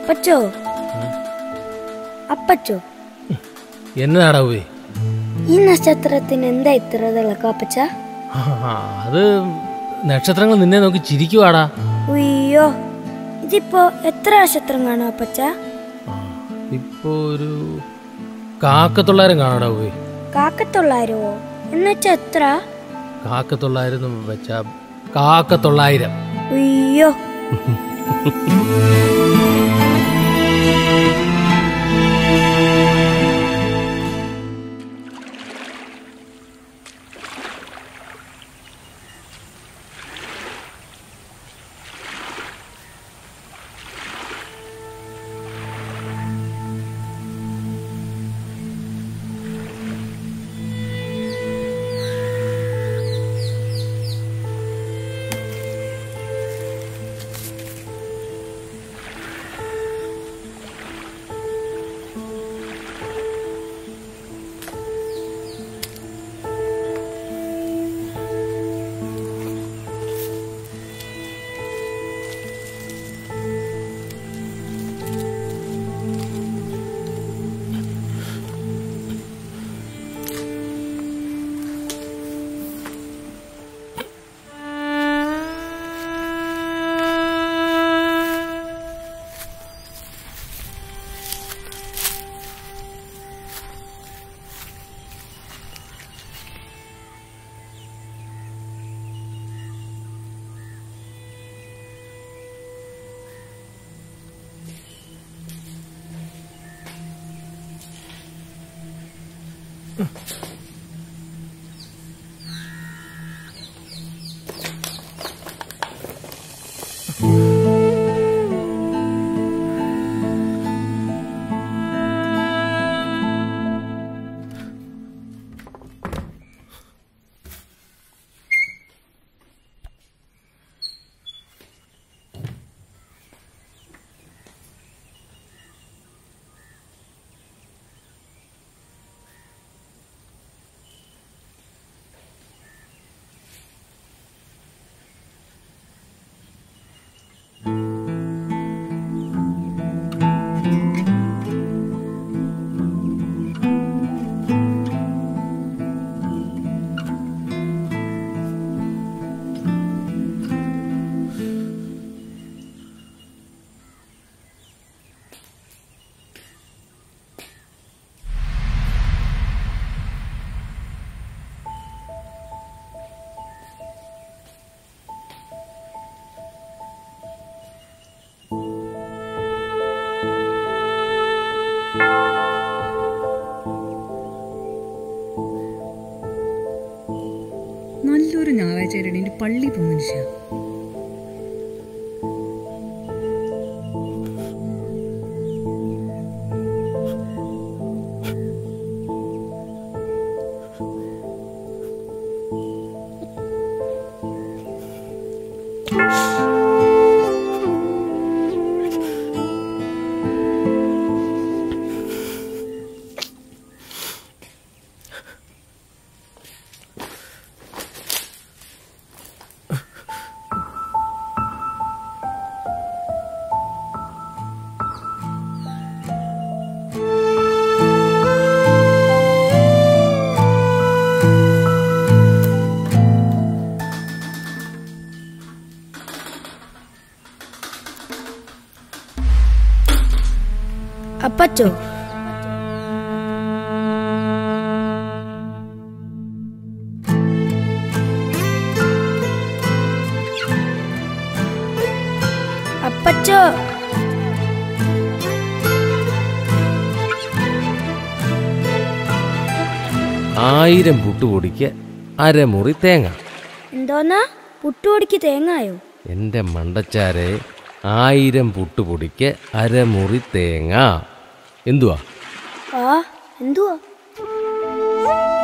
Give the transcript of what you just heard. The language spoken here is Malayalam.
അപ്പച്ചോ അപ്പച്ചോ എന്നതാടാ പോയി ഈ നക്ഷത്രത്തിന് എന്താ ഇത്ര തിളക്കം അപ്പച്ച അത് നക്ഷത്രങ്ങൾ നിന്നെ നോക്കി ചിരിക്കുവാടാ ഉയ്യോ ഇതിപ്പോ എത്ര നക്ഷത്രം കാണും അപ്പച്ച ആ, ഇപ്പോ ഒരു കാക്കത്തൊള്ളായിരം കാണാടാ പോയി കാക്കത്തൊള്ളായിരമോ എന്നുവെച്ചാ എത്ര കാക്കത്തൊള്ളായിരം എന്ന് വെച്ചാ കാക്കത്തൊള്ളായിരം ഉയ്യോ നല്ലൊരു ഞായറാഴ്ച എന്റെ പള്ളി പോകുന്ന മനുഷ്യ അപ്പച്ചോ അപ്പച്ചോ ആയിരം പുട്ടുപൊടിക്ക് അരമുറി തേങ്ങ എന്തോന്നാ പുട്ടുപൊടിക്ക് തേങ്ങായോ എൻ്റെ മണ്ടച്ചാരെ ആയിരം പുട്ടുപൊടിക്ക് അരമുറി തേങ്ങ എന്തുവാ ആ എന്തുവാ